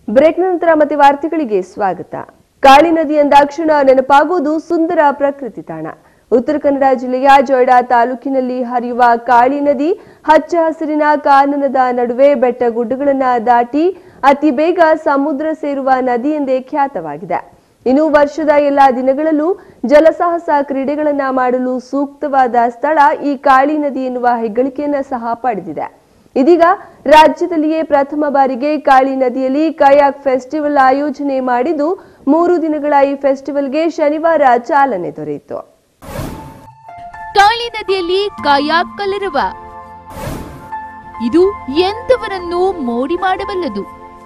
break ನಂತರ ಮತ್ತೆ ವಾರ್ತೆಗಳಿಗೆ ಸ್ವಾಗತ ಕಾಳಿ ನದಿ ಎಂದಾಕ್ಷಣ ನೆನಪಾಗುವುದು ಸುಂದರ ಪ್ರಕೃತಿ ತಾಣ ಉತ್ತರ ಕನ್ನಡ ಜಿಲ್ಲೆಯ ಜೊಯ್ಡಾ ತಾಲೂಕಿನಲ್ಲಿ ಹರಿಯುವ ಕಾಳಿ ನದಿ ಹಚ್ಚ ಹಸಿರಿನ ಕಾನನದ ನಡುವೆ ಬೆಟ್ಟ ಗುಡ್ಡಗಳನ್ನ ದಾಟಿ ಅತಿ ಬೇಗ ಸಮುದ್ರ ಸೇರುವ ನದಿ ಎಂದೇ ಖ್ಯಾತವಾಗಿದೆ ಇನ್ನು ವರ್ಷದ ಎಲ್ಲಾ ದಿನಗಳಲ್ಲೂ ಜಲಸಾಹಸ ಕ್ರೀಡೆಗಳನ್ನ ಮಾಡಲು ಸೂಕ್ತವಾದ ಸ್ಥಳ ಈ ಕಾಳಿ ನದಿ ಎನ್ನುವ ಹೆಗ್ಗಳಿಕೆಯನ್ನ ಸಹ ಪಡೆದಿದೆ ಇದೀಗ ರಾಜ್ಯದಲ್ಲಿಯೇ ಪ್ರಥಮ ಬಾರಿಗೆ ಕಾಳಿ ನದಿಯಲ್ಲಿ ಕಯಾಕ್ ಫೆಸ್ಟಿವಲ್ ಆಯೋಜನೆ ಮಾಡಿದ್ದು ಮೂರು ದಿನಗಳ ಈ ಫೆಸ್ಟಿವಲ್ಗೆ ಶನಿವಾರ ಚಾಲನೆ ದೊರೆಯಿತು ಕಾಳಿ ನದಿಯಲ್ಲಿ ಕಾಯಾಕ್ ಕಲರವ ಇದು ಎಂತವರನ್ನು ಮೋಡಿ ಮಾಡಬಲ್ಲದು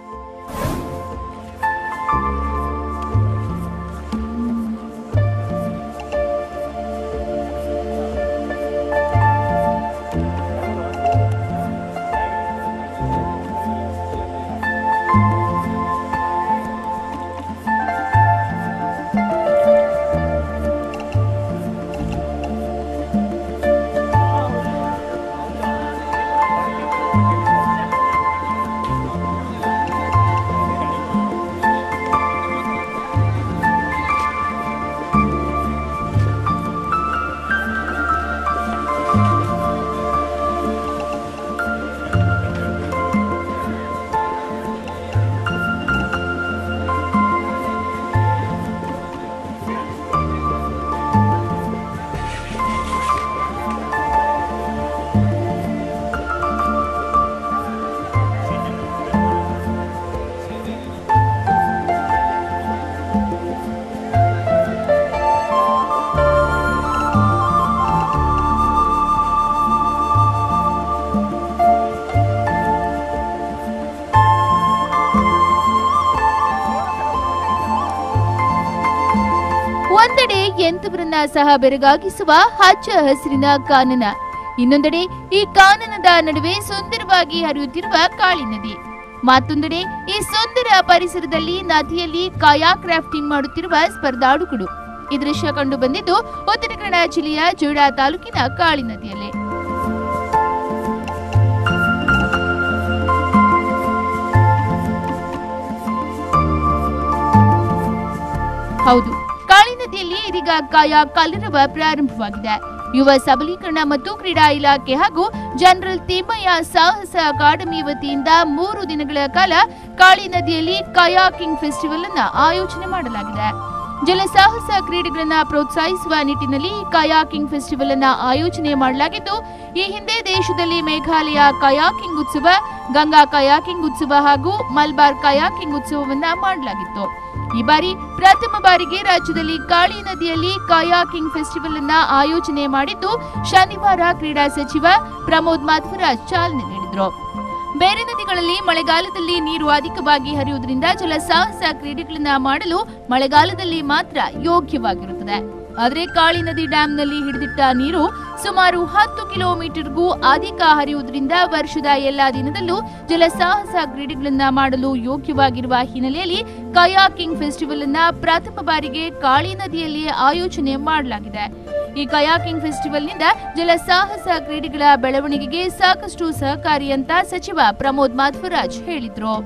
ಒಂದೆಡೆ ಎಂತವರನ್ನ ಸಹ ಬೆರಗಾಗಿಸುವ ಹಚ್ಚ ಹಸಿರಿನ ಕಾನನ ಇನ್ನೊಂದೆಡೆ ಈ ಕಾನನದ ನಡುವೆ ಸುಂದರವಾಗಿ ಹರಿಯುತ್ತಿರುವ ಕಾಳಿ ನದಿ ಮತ್ತೊಂದೆಡೆ ಈ ಸುಂದರ ಪರಿಸರದಲ್ಲಿ ನದಿಯಲ್ಲಿ ಕಾಯಾಕ್ ರಾಫ್ಟಿಂಗ್ ಮಾಡುತ್ತಿರುವ ಸ್ಪರ್ಧಾಳುಗಳು ಈ ದೃಶ್ಯ ಕಂಡು ಬಂದಿದ್ದು ಉತ್ತರ ಕನ್ನಡ ಜಿಲ್ಲೆಯ ಜೋಡಾ ತಾಲೂಕಿನ ಕಾಳಿ ನದಿಯಲ್ಲಿ ಹೌದು ಕಾಳಿ ನದಿಯಲ್ಲಿ ಇದೀಗ ಕಾಯ ಕಲರವ ಪ್ರಾರಂಭವಾಗಿದೆ ಯುವ ಸಬಲೀಕರಣ ಮತ್ತು ಕ್ರೀಡಾ ಇಲಾಖೆ ಹಾಗೂ ಜನರಲ್ ತಿಮ್ಮಯ್ಯ ಸಾಹಸ ಅಕಾಡೆಮಿ ವತಿಯಿಂದ ಮೂರು ದಿನಗಳ ಕಾಲ ಕಾಳಿ ನದಿಯಲ್ಲಿ ಕಯಾಕಿಂಗ್ ಫೆಸ್ಟಿವಲ್ ಅನ್ನ ಆಯೋಜನೆ ಮಾಡಲಾಗಿದೆ ಜಲಸಾಹಸ ಕ್ರೀಡೆಗಳನ್ನ ಪ್ರೋತ್ಸಾಹಿಸುವ ನಿಟ್ಟಿನಲ್ಲಿ ಈ ಕಯಾಕಿಂಗ್ ಫೆಸ್ಟಿವಲ್ ಅನ್ನ ಆಯೋಜನೆ ಮಾಡಲಾಗಿದ್ದು ಈ ಹಿಂದೆ ದೇಶದಲ್ಲಿ ಮೇಘಾಲಯ ಕಯಾಕಿಂಗ್ ಉತ್ಸವ ಗಂಗಾ ಕಯಾಕಿಂಗ್ ಉತ್ಸವ ಹಾಗೂ ಮಲ್ಬಾರ್ ಕಯಾಕಿಂಗ್ ಉತ್ಸವವನ್ನ ಮಾಡಲಾಗಿತ್ತು ಈ ಬಾರಿ ಪ್ರಥಮ ಬಾರಿಗೆ ರಾಜ್ಯದಲ್ಲಿ ಕಾಳಿ ನದಿಯಲ್ಲಿ ಕಯಾಕಿಂಗ್ ಫೆಸ್ಟಿವಲ್ ಅನ್ನ ಆಯೋಜನೆ ಮಾಡಿದ್ದು ಶನಿವಾರ ಕ್ರೀಡಾ ಸಚಿವ ಪ್ರಮೋದ್ ಮಾಧ್ವರಾಜ್ ಚಾಲನೆ ನೀಡಿದ್ರು ಬೇರೆ ನದಿಗಳಲ್ಲಿ ಮಳೆಗಾಲದಲ್ಲಿ ನೀರು ಅಧಿಕವಾಗಿ ಹರಿಯುವುದರಿಂದ ಜಲಸಾಹಸ ಕ್ರೀಡೆಗಳನ್ನ ಮಾಡಲು ಮಳೆಗಾಲದಲ್ಲಿ ಮಾತ್ರ ಯೋಗ್ಯವಾಗಿರುತ್ತದೆ ಆದರೆ ಕಾಳಿ ನದಿ ಡ್ಯಾಂನಲ್ಲಿ ಹಿಡಿದಿಟ್ಟ ನೀರು ಸುಮಾರು ಹತ್ತು ಕಿಲೋಮೀಟರ್ಗೂ ಅಧಿಕ ಹರಿಯುವುದರಿಂದ ವರ್ಷದ ಎಲ್ಲಾ ದಿನದಲ್ಲೂ ಜಲಸಾಹಸ ಕ್ರೀಡೆಗಳನ್ನ ಮಾಡಲು ಯೋಗ್ಯವಾಗಿರುವ ಹಿನ್ನೆಲೆಯಲ್ಲಿ ಕಯಾಕಿಂಗ್ ಫೆಸ್ಟಿವಲ್ ಅನ್ನ ಪ್ರಥಮ ಬಾರಿಗೆ ಕಾಳಿ ನದಿಯಲ್ಲಿ ಆಯೋಜನೆ ಮಾಡಲಾಗಿದೆ ಈ ಕಯಾಕಿಂಗ್ ಫೆಸ್ಟಿವಲ್ನಿಂದ ಜಲಸಾಹಸ ಕ್ರೀಡೆಗಳ ಬೆಳವಣಿಗೆಗೆ ಸಾಕಷ್ಟು ಸಹಕಾರಿ ಅಂತ ಸಚಿವ ಪ್ರಮೋದ್ ಮಾಧ್ವರಾಜ್ ಹೇಳಿದ್ರು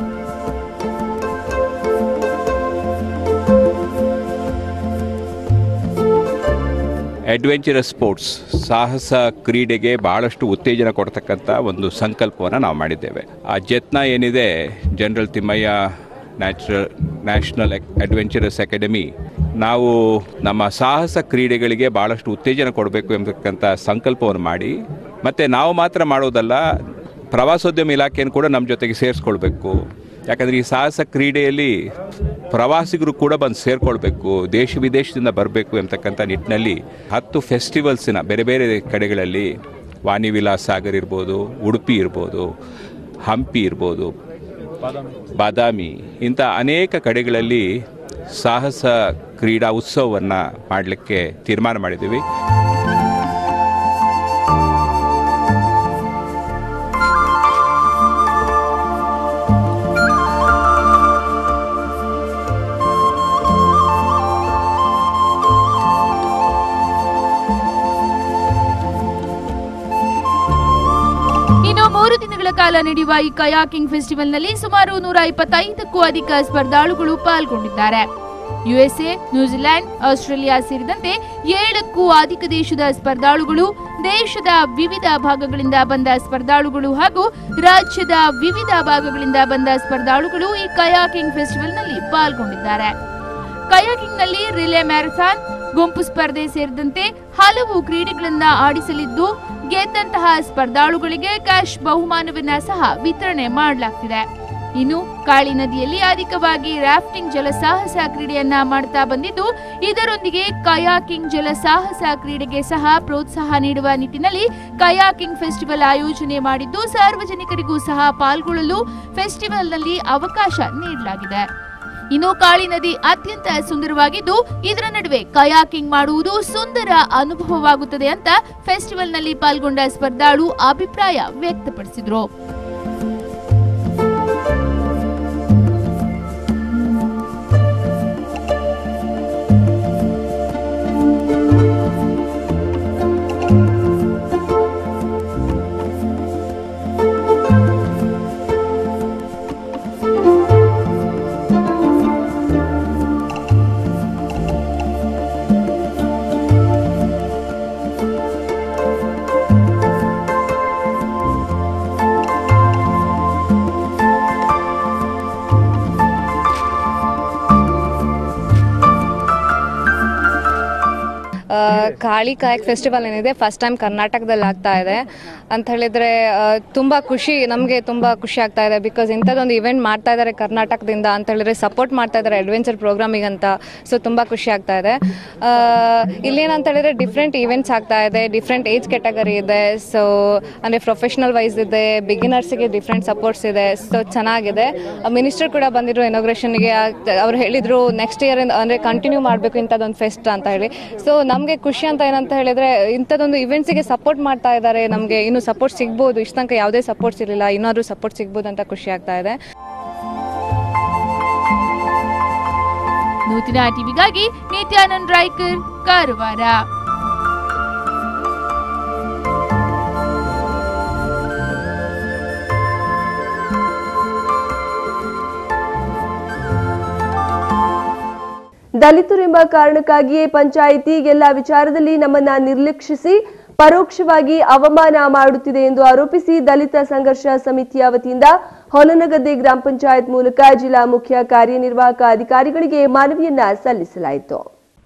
ಅಡ್ವೆಂಚರಸ್ ಸ್ಪೋರ್ಟ್ಸ್ ಸಾಹಸ ಕ್ರೀಡೆಗೆ ಬಹಳಷ್ಟು ಉತ್ತೇಜನ ಕೊಡ್ತಕ್ಕಂಥ ಒಂದು ಸಂಕಲ್ಪವನ್ನು ನಾವು ಮಾಡಿದ್ದೇವೆ ಆ ಜತ್ನ ಏನಿದೆ general Thimmayya natural national adventurous academy ನಾವು ನಮ್ಮ ಸಾಹಸ ಕ್ರೀಡೆಗಳಿಗೆ ಭಾಳಷ್ಟು ಉತ್ತೇಜನ ಕೊಡಬೇಕು ಎಂಬತಕ್ಕಂಥ ಸಂಕಲ್ಪವನ್ನು ಮಾಡಿ ಮತ್ತು ನಾವು ಮಾತ್ರ ಮಾಡೋದಲ್ಲ ಪ್ರವಾಸೋದ್ಯಮ ಇಲಾಖೆಯನ್ನು ಕೂಡ ನಮ್ಮ ಜೊತೆಗೆ ಸೇರಿಸ್ಕೊಳ್ಬೇಕು ಯಾಕಂದರೆ ಈ ಸಾಹಸ ಕ್ರೀಡೆಯಲ್ಲಿ ಪ್ರವಾಸಿಗರು ಕೂಡ ಬಂದು ಸೇರಿಕೊಳ್ಬೇಕು ದೇಶ ವಿದೇಶದಿಂದ ಬರಬೇಕು ಎಂಬತಕ್ಕಂಥ ನಿಟ್ಟಿನಲ್ಲಿ ಹತ್ತು ಫೆಸ್ಟಿವಲ್ಸಿನ ಬೇರೆ ಬೇರೆ ಕಡೆಗಳಲ್ಲಿ ವಾಣಿ ವಿಲಾಸ್ ಸಾಗರ್ ಇರ್ಬೋದು ಉಡುಪಿ ಇರ್ಬೋದು ಹಂಪಿ ಇರ್ಬೋದು ಬಾದಾಮಿ ಇಂಥ ಅನೇಕ ಕಡೆಗಳಲ್ಲಿ ಸಾಹಸ ಕ್ರೀಡಾ ಉತ್ಸವವನ್ನು ಮಾಡಲಿಕ್ಕೆ ತೀರ್ಮಾನ ಮಾಡಿದ್ದೀವಿ ಇನ್ನು ಮೂರು ದಿನಗಳ ಕಾಲ ಕಾಲ ನಡೆಯುವ ಈ ಕಯಾಕಿಂಗ್ ಫೆಸ್ಟಿವಲ್ನಲ್ಲಿ ಸುಮಾರು ನೂರ ಇಪ್ಪತ್ತೈದಕ್ಕೂ ಅಧಿಕ ಸ್ಪರ್ಧಾಳುಗಳು ಪಾಲ್ಗೊಂಡಿದ್ದಾರೆ ಯುಎಸ್ಎ ನ್ಯೂಜಿಲೆಂಡ್ ಆಸ್ಟ್ರೇಲಿಯಾ ಸೇರಿದಂತೆ ಏಳಕ್ಕೂ ಅಧಿಕ ದೇಶದ ಸ್ಪರ್ಧಾಳುಗಳು ದೇಶದ ವಿವಿಧ ಭಾಗಗಳಿಂದ ಬಂದ ಸ್ಪರ್ಧಾಳುಗಳು ಹಾಗೂ ರಾಜ್ಯದ ವಿವಿಧ ಭಾಗಗಳಿಂದ ಬಂದ ಸ್ಪರ್ಧಾಳುಗಳು ಈ ಕಯಾಕಿಂಗ್ ಫೆಸ್ಟಿವಲ್ನಲ್ಲಿ ಪಾಲ್ಗೊಂಡಿದ್ದಾರೆ ಕಯಾಕಿಂಗ್ನಲ್ಲಿ ರಿಲೇ ಮ್ಯಾರಥಾನ್ ಗುಂಪು ಸ್ಪರ್ಧೆ ಸೇರಿದಂತೆ ಹಲವು ಕ್ರೀಡೆಗಳನ್ನ ಆಡಿಸಲಿದ್ದು ಗೆದ್ದಂತಹ ಸ್ಪರ್ಧಾಳುಗಳಿಗೆ ಕ್ಯಾಶ್ ಬಹುಮಾನವನ್ನ ಸಹ ವಿತರಣೆ ಮಾಡಲಾಗ್ತಿದೆ ಇನ್ನು ಕಾಳಿ ನದಿಯಲ್ಲಿ ಅಧಿಕವಾಗಿ ರಾಫ್ಟಿಂಗ್ ಜಲಸಾಹಸ ಕ್ರೀಡೆಯನ್ನ ಮಾಡ್ತಾ ಬಂದಿದ್ದು ಇದರೊಂದಿಗೆ ಕಯಾಕಿಂಗ್ ಜಲಸಾಹಸ ಕ್ರೀಡೆಗೆ ಸಹ ಪ್ರೋತ್ಸಾಹ ನೀಡುವ ನಿಟ್ಟಿನಲ್ಲಿ ಕಯಾಕಿಂಗ್ ಫೆಸ್ಟಿವಲ್ ಆಯೋಜನೆ ಮಾಡಿದ್ದು ಸಾರ್ವಜನಿಕರಿಗೂ ಸಹ ಪಾಲ್ಗೊಳ್ಳಲು ಫೆಸ್ಟಿವಲ್ನಲ್ಲಿ ಅವಕಾಶ ನೀಡಲಾಗಿದೆ ಇನ್ನು ಕಾಳಿ ನದಿ ಅತ್ಯಂತ ಸುಂದರವಾಗಿದ್ದು ಇದರ ನಡುವೆ ಕಯಾಕಿಂಗ್ ಮಾಡುವುದು ಸುಂದರ ಅನುಭವವಾಗುತ್ತದೆ ಅಂತ ಫೆಸ್ಟಿವಲ್ನಲ್ಲಿ ಪಾಲ್ಗೊಂಡ ಸ್ಪರ್ಧಾಳು ಅಭಿಪ್ರಾಯ ವ್ಯಕ್ತಪಡಿಸಿದ್ರು ಆ, ಕಾಳಿ ಕಾಯಕ್ ಫೆಸ್ಟಿವಲ್ ಏನಿದೆ ಫಸ್ಟ್ ಟೈಮ್ ಕರ್ನಾಟಕದಲ್ಲಿ ಆಗ್ತಾ ಇದೆ ಅಂತ ಹೇಳಿದ್ರೆ ಆ, ತುಂಬಾ ಖುಷಿ ನಮಗೆ ತುಂಬಾ ಖುಷಿ ಆಗ್ತಾ ಇದೆ ಬಿಕಾಸ್ ಇಂಥದ್ದೊಂದು ಇವೆಂಟ್ ಮಾಡ್ತಾ ಇದ್ದಾರೆ ಕರ್ನಾಟಕದಿಂದ ಅಂತ ಹೇಳಿದ್ರೆ ಸಪೋರ್ಟ್ ಮಾಡ್ತಾ ಇದ್ದಾರೆ ಅಡ್ವೆಂಚರ್ ಪ್ರೋಗ್ರಾಮಿಗೆ ಅಂತ ಸೊ ತುಂಬಾ ಖುಷಿ ಆಗ್ತಾ ಇದೆ ಆ, ಇಲ್ಲೇನಂತ ಹೇಳಿದ್ರೆ ಡಿಫ್ರೆಂಟ್ ಇವೆಂಟ್ಸ್ ಆಗ್ತಾ ಇದೆ ಡಿಫ್ರೆಂಟ್ ಏಜ್ ಕ್ಯಾಟಗರಿ ಇದೆ ಸೊ ಅಂದರೆ ಪ್ರೊಫೆಷನಲ್ ವೈಸ್ ಇದೆ ಬಿಗಿನರ್ಸ್ಗೆ ಡಿಫ್ರೆಂಟ್ ಸಪೋರ್ಟ್ಸ್ ಇದೆ ಸೊ ಚೆನ್ನಾಗಿದೆ ಮಿನಿಸ್ಟರ್ ಕೂಡ ಬಂದಿದ್ರು ಇನಾಗ್ರೇಷನ್ಗೆ ಅವ್ರು ಹೇಳಿದ್ರು ನೆಕ್ಸ್ಟ್ ಇಯರ್ ಅಂದರೆ ಕಂಟಿನ್ಯೂ ಮಾಡಬೇಕು ಇಂಥದ್ದೊಂದು ಫೆಸ್ಟ್ ಅಂತ ಹೇಳಿ ಸೊ ನಮಗೆ ಖುಷಿ ಅಂತ ಏನಂತ ಹೇಳಿದ್ರೆ ಇಂಥದ್ದೊಂದು ಇವೆಂಟ್ಸಿಗೆ ಸಪೋರ್ಟ್ ಮಾಡ್ತಾ ಇದ್ದಾರೆ ನಮಗೆ ಇನ್ನೂ ಸಪೋರ್ಟ್ ಸಿಗ್ಬೋದು ಇಷ್ಟ ತನಕ ಯಾವುದೇ ಸಪೋರ್ಟ್ಸ್ ಇರಲಿಲ್ಲ ಇನ್ನಾದ್ರೂ ಸಪೋರ್ಟ್ ಸಿಗ್ಬೋದು ಅಂತ ಖುಷಿ ಆಗ್ತಾ ಇದೆ ನೂತನ ಟಿವಿಗಾಗಿ ನಿತ್ಯಾನಂದ್ ರಾಯ್ಕರ್ ಕಾರವಾರ ದಲಿತರೆಂಬ ಕಾರಣಕ್ಕಾಗಿಯೇ ಪಂಚಾಯಿತಿ ಎಲ್ಲ ವಿಚಾರದಲ್ಲಿ ನಮ್ಮನ್ನ ನಿರ್ಲಕ್ಷಿಸಿ ಪರೋಕ್ಷವಾಗಿ ಅವಮಾನ ಮಾಡುತ್ತಿದೆ ಎಂದು ಆರೋಪಿಸಿ ದಲಿತ ಸಂಘರ್ಷ ಸಮಿತಿಯ ವತಿಯಿಂದ ಹೊನನಗದ್ದೆ ಗ್ರಾಮ ಪಂಚಾಯತ್ ಮೂಲಕ ಜಿಲ್ಲಾ ಮುಖ್ಯ ಕಾರ್ಯನಿರ್ವಾಹಕ ಅಧಿಕಾರಿಗಳಿಗೆ ಮನವಿಯನ್ನ ಸಲ್ಲಿಸಲಾಯಿತು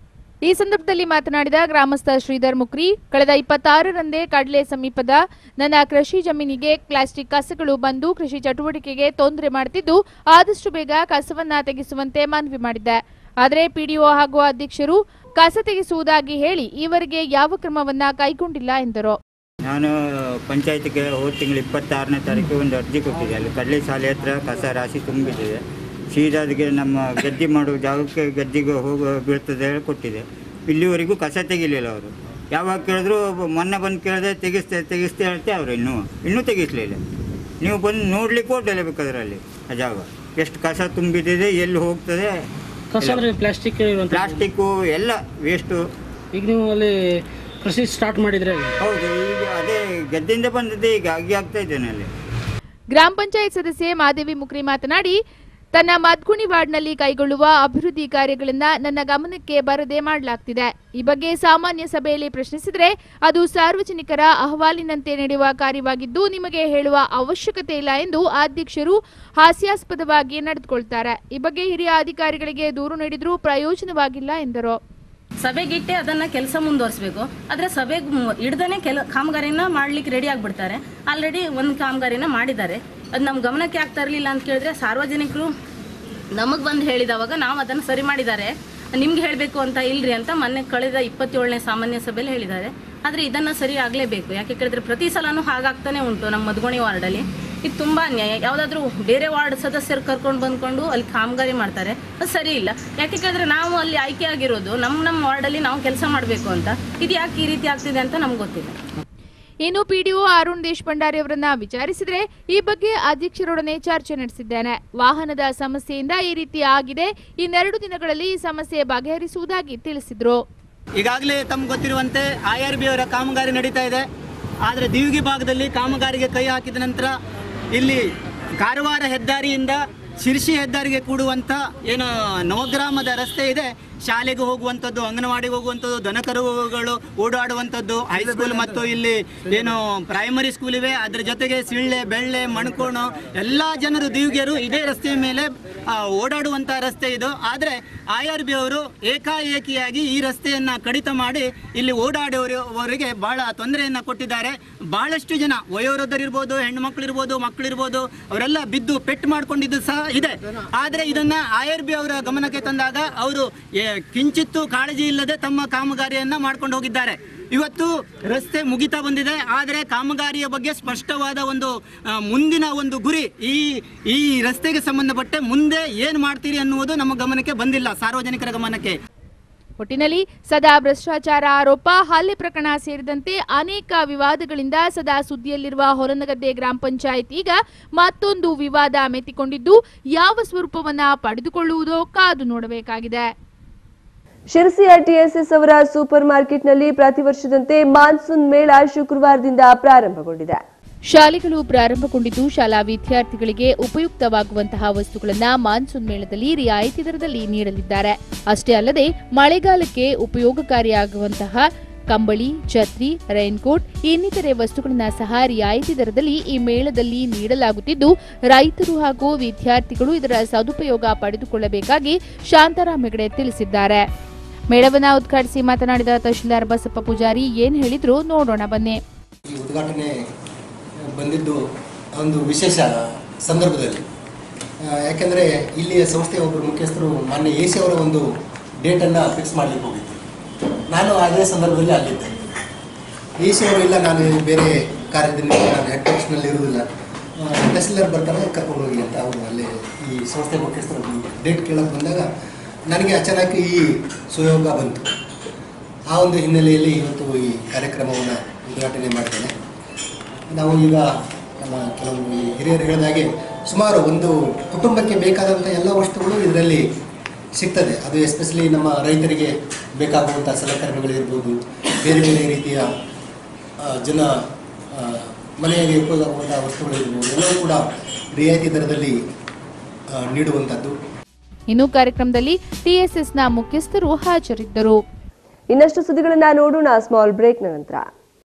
ಈ ಸಂದರ್ಭದಲ್ಲಿ ಮಾತನಾಡಿದ ಗ್ರಾಮಸ್ಥ ಶ್ರೀಧರ್ ಮುಕ್ರಿ ಕಳೆದ ಇಪ್ಪತ್ತಾರರಂದೇ ಕಡಲೆ ಸಮೀಪದ ನನ್ನ ಕೃಷಿ ಜಮೀನಿಗೆ ಪ್ಲಾಸ್ಟಿಕ್ ಕಸಗಳು ಬಂದು ಕೃಷಿ ಚಟುವಟಿಕೆಗೆ ತೊಂದರೆ ಮಾಡುತ್ತಿದ್ದು ಆದಷ್ಟು ಬೇಗ ಕಸವನ್ನ ತೆಗೆಸುವಂತೆ ಮನವಿ ಮಾಡಿದ್ದೆ ಆದರೆ ಪಿಡಿಒ ಹಾಗೂ ಅಧ್ಯಕ್ಷರು ಕಸ ತೆಗೆಸುವುದಾಗಿ ಹೇಳಿ ಈವರೆಗೆ ಯಾವ ಕ್ರಮವನ್ನ ಕೈಗೊಂಡಿಲ್ಲ ಎಂದರು ನಾನು ಪಂಚಾಯತಿಗೆ ಹೋದ ತಿಂಗಳು ಇಪ್ಪತ್ತಾರನೇ ತಾರೀಕು ಒಂದು ಅರ್ಜಿ ಕೊಟ್ಟಿದ್ದೆ ಅಲ್ಲಿ ಕಡಲೆ ಶಾಲೆ ಹತ್ರ ಕಸ ರಾಶಿ ತುಂಬಿಟ್ಟಿದೆ ಸೀದಾ ಅದಕ್ಕೆ ನಮ್ಮ ಗದ್ದೆ ಮಾಡುವ ಜಾಗಕ್ಕೆ ಗದ್ದಿಗೆ ಹೋಗೋ ಬೀಳ್ತದೆ ಹೇಳಿ ಕೊಟ್ಟಿದೆ ಇಲ್ಲಿವರೆಗೂ ಕಸ ತೆಗಿಲಿಲ್ಲ ಅವರು ಯಾವಾಗ ಕೇಳಿದ್ರು ಮೊನ್ನೆ ಬಂದು ಕೇಳಿದೆ ತೆಗಿಸ್ತೆ ತೆಗಿಸ್ತೆ ಹೇಳ್ತೆ ಅವರು ಇನ್ನೂ ಇನ್ನೂ ತೆಗಿಸ್ಲಿಲ್ಲ ನೀವು ಬಂದು ನೋಡ್ಲಿಕ್ಕೆ ಹೋಟೆಲ್ ಬೇಕಾದ್ರಲ್ಲಿ ಆ ಜಾಗ ಎಷ್ಟು ಕಸ ತುಂಬಿಟ್ಟಿದೆ ಎಲ್ಲಿ ಹೋಗ್ತದೆ ಕಸ ಅಂದ್ರೆ ಪ್ಲಾಸ್ಟಿಕ್ ಇರುವಂತ ಪ್ಲಾಸ್ಟಿಕ್ಕು ಎಲ್ಲ ವೇಸ್ಟು ಈಗ ನೀವು ಅಲ್ಲಿ ಕೃಷಿ ಸ್ಟಾರ್ಟ್ ಮಾಡಿದ್ರೆ ಹೌದು ಈಗ ಅದೇ ಗದ್ದೆಯಿಂದ ಬಂದದ್ದೇ ಈಗ ಆಗಿ ಆಗ್ತಾ ಇದ್ದೇನೆ ಅಲ್ಲಿ ಗ್ರಾಮ ಪಂಚಾಯತ್ ಸದಸ್ಯೆ ಮಾದೇವಿ ಮುಕ್ರಿ ಮಾತನಾಡಿ ತನ್ನ ಮದ್ಗುಣಿ ವಾರ್ಡ್ನಲ್ಲಿ ಕೈಗೊಳ್ಳುವ ಅಭಿವೃದ್ಧಿ ಕಾರ್ಯಗಳನ್ನ ನನ್ನ ಗಮನಕ್ಕೆ ಬರದೆ ಮಾಡಲಾಗ್ತಿದೆ ಈ ಬಗ್ಗೆ ಸಾಮಾನ್ಯ ಸಭೆಯಲ್ಲಿ ಪ್ರಶ್ನಿಸಿದರೆ ಅದು ಸಾರ್ವಜನಿಕರ ಅಹವಾಲಿನಂತೆ ನಡೆಯುವ ಕಾರ್ಯವಾಗಿದ್ದು ನಿಮಗೆ ಹೇಳುವ ಅವಶ್ಯಕತೆ ಇಲ್ಲ ಎಂದು ಅಧ್ಯಕ್ಷರು ಹಾಸ್ಯಾಸ್ಪದವಾಗಿ ನಡೆದುಕೊಳ್ತಾರೆ ಈ ಬಗ್ಗೆ ಹಿರಿಯ ಅಧಿಕಾರಿಗಳಿಗೆ ದೂರು ನೀಡಿದ್ರೂ ಪ್ರಯೋಜನವಾಗಿಲ್ಲ ಎಂದರು ಸಭೆಗಿಟ್ಟೆ ಅದನ್ನ ಕೆಲಸ ಮುಂದುವರಿಸಬೇಕು ಆದರೆ ಸಭೆಗೆ ಹಿಡ್ದೇ ಕೆಲ ಕಾಮಗಾರಿನ ಮಾಡ್ಲಿಕ್ಕೆ ರೆಡಿ ಆಗಿಬಿಡ್ತಾರೆ ಆಲ್ರೆಡಿ ಒಂದು ಕಾಮಗಾರಿನ ಮಾಡಿದ್ದಾರೆ ಅದು ನಮ್ಮ ಗಮನಕ್ಕೆ ಆಗ್ತಾ ಇರಲಿಲ್ಲ ಅಂತ ಕೇಳಿದ್ರೆ ಸಾರ್ವಜನಿಕರು ನಮಗೆ ಬಂದು ಹೇಳಿದವಾಗ ನಾವು ಅದನ್ನು ಸರಿ ಮಾಡಿದ್ದಾರೆ ನಿಮ್ಗೆ ಹೇಳಬೇಕು ಅಂತ ಇಲ್ರಿ ಅಂತ ಮೊನ್ನೆ ಕಳೆದ ಇಪ್ಪತ್ತೇಳನೇ ಸಾಮಾನ್ಯ ಸಭೆಯಲ್ಲಿ ಹೇಳಿದ್ದಾರೆ ಆದರೆ ಇದನ್ನು ಸರಿ ಆಗಲೇಬೇಕು ಯಾಕೆ ಕೇಳಿದ್ರೆ ಪ್ರತಿ ಸಲನೂ ಹಾಗಾಗ್ತಾನೆ ಉಂಟು ನಮ್ಮ ಮಧುಗೋಣಿ ವಾರ್ಡಲ್ಲಿ ಇದು ತುಂಬ ಅನ್ಯಾಯ ಯಾವುದಾದ್ರೂ ಬೇರೆ ವಾರ್ಡ್ ಸದಸ್ಯರು ಕರ್ಕೊಂಡು ಬಂದ್ಕೊಂಡು ಅಲ್ಲಿ ಕಾಮಗಾರಿ ಮಾಡ್ತಾರೆ ಅದು ಸರಿ ಇಲ್ಲ ಯಾಕೆ ಕೇಳಿದ್ರೆ ನಾವು ಅಲ್ಲಿ ಆಯ್ಕೆ ಆಗಿರೋದು ನಮ್ಮ ನಮ್ಮ ವಾರ್ಡಲ್ಲಿ ನಾವು ಕೆಲಸ ಮಾಡಬೇಕು ಅಂತ ಇದು ಯಾಕೆ ಈ ರೀತಿ ಆಗ್ತಿದೆ ಅಂತ ನಮ್ಗೆ ಗೊತ್ತಿಲ್ಲ ಇನ್ನು ಪಿಡಿಒ ಅರುಣ್ ದೇಶಪಾಂಡಾರಿ ಅವರನ್ನ ವಿಚಾರಿಸಿದ್ರೆ ಈ ಬಗ್ಗೆ ಅಧ್ಯಕ್ಷರೊಡನೆ ಚರ್ಚೆ ನಡೆಸಿದ್ದೇನೆ ವಾಹನದ ಸಮಸ್ಯೆಯಿಂದ ಈ ರೀತಿ ಆಗಿದೆ ಇನ್ನೆರಡು ದಿನಗಳಲ್ಲಿ ಈ ಸಮಸ್ಯೆ ಬಗೆಹರಿಸುವುದಾಗಿ ತಿಳಿಸಿದ್ರು ಈಗಾಗಲೇ ತಮ್ಗೆ ಗೊತ್ತಿರುವಂತೆ ಐ ಆರ್ ಬಿ ಅವರ ಕಾಮಗಾರಿ ನಡೀತಾ ಇದೆ ಆದರೆ ದಿವಿಗಿ ಭಾಗದಲ್ಲಿ ಕಾಮಗಾರಿಗೆ ಕೈ ಹಾಕಿದ ನಂತರ ಇಲ್ಲಿ ಕಾರವಾರ ಹೆದ್ದಾರಿಯಿಂದ ಶಿರ್ಸಿ ಹೆದ್ದಾರಿಗೆ ಕೂಡುವಂಥ ಏನು ನವಗ್ರಾಮದ ರಸ್ತೆ ಇದೆ ಶಾಲೆಗೆ ಹೋಗುವಂಥದ್ದು ಅಂಗನವಾಡಿಗೆ ಹೋಗುವಂಥದ್ದು ದನಕರುಗಳು ಓಡಾಡುವಂಥದ್ದು ಹೈಸ್ಕೂಲ್ ಮತ್ತು ಇಲ್ಲಿ ಏನು ಪ್ರೈಮರಿ ಸ್ಕೂಲ್ ಇವೆ ಅದರ ಜೊತೆಗೆ ಸಿಳ್ಳೆ ಬೆಳ್ಳೆ ಮಣ್ಕೋಣ ಎಲ್ಲ ಜನರು ದಿವ್ಯರು ಇದೇ ರಸ್ತೆಯ ಮೇಲೆ ಆ, ಓಡಾಡುವಂಥ ರಸ್ತೆ ಇದು ಆದರೆ ಐ ಆರ್ ಬಿ ಅವರು ಏಕಾಏಕಿಯಾಗಿ ಈ ರಸ್ತೆಯನ್ನು ಕಡಿತ ಮಾಡಿ ಇಲ್ಲಿ ಓಡಾಡುವವರಿಗೆ ಬಹಳ ತೊಂದರೆಯನ್ನು ಕೊಟ್ಟಿದ್ದಾರೆ ಬಹಳಷ್ಟು ಜನ ವಯೋವೃದ್ಧರಿರ್ಬೋದು ಹೆಣ್ಣು ಮಕ್ಕಳಿರ್ಬೋದು ಮಕ್ಕಳಿರ್ಬೋದು ಅವರೆಲ್ಲ ಬಿದ್ದು ಪೆಟ್ಟು ಮಾಡ್ಕೊಂಡಿದ್ದು ಸಹ ಇದೆ ಆದರೆ ಇದನ್ನ ಐ ಆರ್ ಬಿ ಅವರ ಗಮನಕ್ಕೆ ತಂದಾಗ ಅವರು ಏ- ಕಿಂಚಿತ್ತು ಕಾಳಜಿ ಇಲ್ಲದೆ ತಮ್ಮ ಕಾಮಗಾರಿಯನ್ನ ಮಾಡ್ಕೊಂಡು ಹೋಗಿದ್ದಾರೆ ಇವತ್ತು ರಸ್ತೆ ಮುಗಿತಾ ಬಂದಿದೆ ಆದರೆ ಕಾಮಗಾರಿಯ ಬಗ್ಗೆ ಸ್ಪಷ್ಟವಾದ ಒಂದು ಆ, ಮುಂದಿನ ಒಂದು ಗುರಿ ಈ ಈ ರಸ್ತೆಗೆ ಸಂಬಂಧಪಟ್ಟ ಮುಂದೆ ಏನು ಮಾಡ್ತೀರಿ ಅನ್ನುವುದು ನಮ್ಮ ಗಮನಕ್ಕೆ ಬಂದಿಲ್ಲ ಸಾರ್ವಜನಿಕರ ಗಮನಕ್ಕೆ ಒಟ್ಟಿನಲ್ಲಿ ಸದಾ ಭ್ರಷ್ಟಾಚಾರ ಆರೋಪ ಹಲ್ಲೆ ಪ್ರಕರಣ ಸೇರಿದಂತೆ ಅನೇಕ ವಿವಾದಗಳಿಂದ ಸದಾ ಸುದ್ದಿಯಲ್ಲಿರುವ ಹೊರನಗದ್ದೆ ಗ್ರಾಮ ಪಂಚಾಯತ್ ಈಗ ಮತ್ತೊಂದು ವಿವಾದ ಮೆತ್ತಿಕೊಂಡಿದ್ದು ಯಾವ ಸ್ವರೂಪವನ್ನ ಪಡೆದುಕೊಳ್ಳುವುದೋ ಕಾದು ನೋಡಬೇಕಾಗಿದೆ ಶಿರಸಿಯ ಟಿಎಸ್ಎಸ್ ಅವರ ಸೂಪರ್ ಮಾರ್ಕೆಟ್ನಲ್ಲಿ ಪ್ರತಿ ವರ್ಷದಂತೆ ಮಾನ್ಸೂನ್ ಮೇಳ ಶುಕ್ರವಾರದಿಂದ ಪ್ರಾರಂಭಗೊಂಡಿದೆ ಶಾಲೆಗಳು ಪ್ರಾರಂಭಗೊಂಡಿದ್ದು ಶಾಲಾ ವಿದ್ಯಾರ್ಥಿಗಳಿಗೆ ಉಪಯುಕ್ತವಾಗುವಂತಹ ವಸ್ತುಗಳನ್ನ ಮಾನ್ಸೂನ್ ಮೇಳದಲ್ಲಿ ರಿಯಾಯಿತಿ ದರದಲ್ಲಿ ನೀಡಲಿದ್ದಾರೆ ಅಷ್ಟೇ ಅಲ್ಲದೆ ಮಳೆಗಾಲಕ್ಕೆ ಉಪಯೋಗಕಾರಿಯಾಗುವಂತಹ ಕಂಬಳಿ ಛತ್ರಿ ರೈನ್ಕೋಟ್ ಇನ್ನಿತರೆ ವಸ್ತುಗಳನ್ನ ಸಹ ರಿಯಾಯಿತಿ ದರದಲ್ಲಿ ಈ ಮೇಳದಲ್ಲಿ ನೀಡಲಾಗುತ್ತಿದ್ದು ರೈತರು ಹಾಗೂ ವಿದ್ಯಾರ್ಥಿಗಳು ಇದರ ಸದುಪಯೋಗ ಪಡೆದುಕೊಳ್ಳಬೇಕಾಗಿ ಶಾಂತಾರಾಮ್ ಹೆಗಡೆ ತಿಳಿಸಿದ್ದಾರೆ ಮೇಳವನ್ನ ಉದ್ಘಾಟಿಸಿ ಮಾತನಾಡಿದ ತಹಶೀಲ್ದಾರ್ ಬಸಪ್ಪ ಪೂಜಾರಿ ಏನ್ ಹೇಳಿದ್ರು ನೋಡೋಣ ಬನ್ನಿ ಈ ಉದ್ಘಾಟನೆ ಬಂದಿದ್ದು ಒಂದು ವಿಶೇಷ ಸಂದರ್ಭದಲ್ಲಿ ಆ, ಯಾಕೆಂದರೆ ಇಲ್ಲಿಯ ಸಂಸ್ಥೆಯ ಒಬ್ಬರು ಮುಖ್ಯಸ್ಥರು ಮಾನ್ಯ ಎ ಸಿ ಅವರ ಒಂದು ಡೇಟನ್ನು ಫಿಕ್ಸ್ ಮಾಡಲಿಕ್ಕೆ ಹೋಗಿದ್ದೆ ನಾನು ಅದೇ ಸಂದರ್ಭದಲ್ಲಿ ಅಲ್ಲಿದ್ದೆ ಎ ಸಿ ಅವರು ಇಲ್ಲ ನಾನು ಬೇರೆ ಕಾರ್ಯದಲ್ಲಿ ನಾನು ಹೆಡ್ ಪೋಸ್ಟ್ನಲ್ಲಿ ಇರುವುದಿಲ್ಲ ತಹಸೀಲ್ದಾರ್ ಬರ್ತಾರೆ ಕರ್ಕೊಂಡು ಹೋಗಿ ಅಂತ ಅವರು ಅಲ್ಲಿ ಈ ಸಂಸ್ಥೆ ಮುಖ್ಯಸ್ಥರು ಡೇಟ್ ಕೇಳೋಕೆ ಬಂದಾಗ ನನಗೆ ಅಚಾನಕ್ ಈ ಸುಯೋಗ ಬಂತು ಆ ಒಂದು ಹಿನ್ನೆಲೆಯಲ್ಲಿ ಇವತ್ತು ಈ ಕಾರ್ಯಕ್ರಮವನ್ನು ಉದ್ಘಾಟನೆ ಮಾಡ್ತೇನೆ ನಾವು ಈಗ ನಮ್ಮ ಕೆಲವು ಈ ಹಿರಿಯರು ಹೇಳಿದ ಹಾಗೆ ಸುಮಾರು ಒಂದು ಕುಟುಂಬಕ್ಕೆ ಬೇಕಾದಂಥ ಎಲ್ಲ ವಸ್ತುಗಳು ಇದರಲ್ಲಿ ಸಿಗ್ತದೆ ಅದು ಎಸ್ಪೆಷಲಿ ನಮ್ಮ ರೈತರಿಗೆ ಬೇಕಾಗುವಂಥ ಸಲಕರಣೆಗಳಿರ್ಬೋದು ಬೇರೆ ಬೇರೆ ರೀತಿಯ ಆ, ಜನ ಆ, ಮನೆಯಲ್ಲಿ ಉಪಯೋಗವಾಗುವಂಥ ವಸ್ತುಗಳಿರ್ಬೋದು ಎಲ್ಲವೂ ಕೂಡ ರಿಯಾಯಿತಿ ದರದಲ್ಲಿ ಆ, ನೀಡುವಂಥದ್ದು ಇನ್ನು ಕಾರ್ಯಕ್ರಮದಲ್ಲಿ ಟಿಎಸ್ಎಸ್ನ ಮುಖ್ಯಸ್ಥರು ಹಾಜರಿದ್ದರು ಇನ್ನಷ್ಟು ಸುದ್ದಿಗಳನ್ನ ನೋಡೋಣ ಸ್ಮಾಲ್ ಬ್ರೇಕ್ನ ನಂತರ